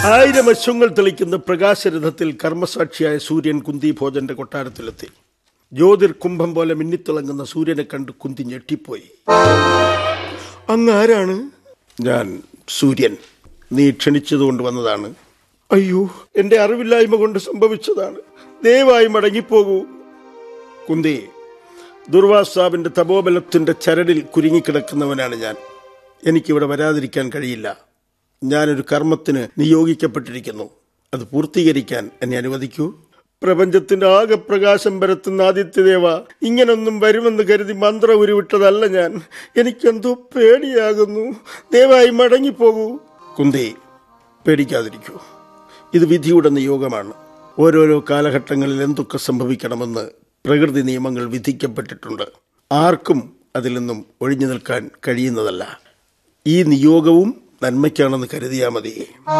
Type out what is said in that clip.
ആയിരം അശ്വങ്ങൾ തെളിക്കുന്ന പ്രകാശരഥത്തിൽ കർമ്മസാക്ഷിയായ സൂര്യൻ കുന്തി ഭോജന്റെ കൊട്ടാരത്തിലെത്തി ജ്യോതിർ കുംഭം പോലെ മിന്നിത്തിളങ്ങുന്ന സൂര്യനെ കണ്ട് കുന്തി ഞെട്ടിപ്പോയി അങ്ങ് ആരാണ് ഞാൻ സൂര്യൻ നീ ക്ഷണിച്ചതുകൊണ്ട് വന്നതാണ് അയ്യോ എന്റെ അറിവില്ലായ്മ കൊണ്ട് സംഭവിച്ചതാണ് ദയവായി മടങ്ങിപ്പോകൂ കുന്തി ദുർവാസാവിന്റെ തപോബലത്തിന്റെ ചരടിൽ കുരുങ്ങിക്കിടക്കുന്നവനാണ് ഞാൻ എനിക്കിവിടെ വരാതിരിക്കാൻ കഴിയില്ല ഞാനൊരു കർമ്മത്തിന് നിയോഗിക്കപ്പെട്ടിരിക്കുന്നു അത് പൂർത്തീകരിക്കാൻ എന്നെ അനുവദിക്കൂ പ്രപഞ്ചത്തിന്റെ ആകെ പ്രകാശം പരത്തുന്ന ആദിത്യദേവ ഇങ്ങനൊന്നും വരുമെന്ന് കരുതി മന്ത്രം ഉരുവിട്ടതല്ല ഞാൻ എനിക്കെന്തോ പേടിയാകുന്നു ദയവായി മടങ്ങിപ്പോകൂ കുന്തി പേടിക്കാതിരിക്കൂ ഇത് വിധിയുടെ നിയോഗമാണ് ഓരോരോ കാലഘട്ടങ്ങളിൽ എന്തൊക്കെ സംഭവിക്കണമെന്ന് പ്രകൃതി നിയമങ്ങൾ വിധിക്കപ്പെട്ടിട്ടുണ്ട് ആർക്കും അതിൽ നിന്നും ഒഴിഞ്ഞു നിൽക്കാൻ കഴിയുന്നതല്ല ഈ നിയോഗവും നന്മയ്ക്കാണെന്ന് കരുതിയാൽ മതി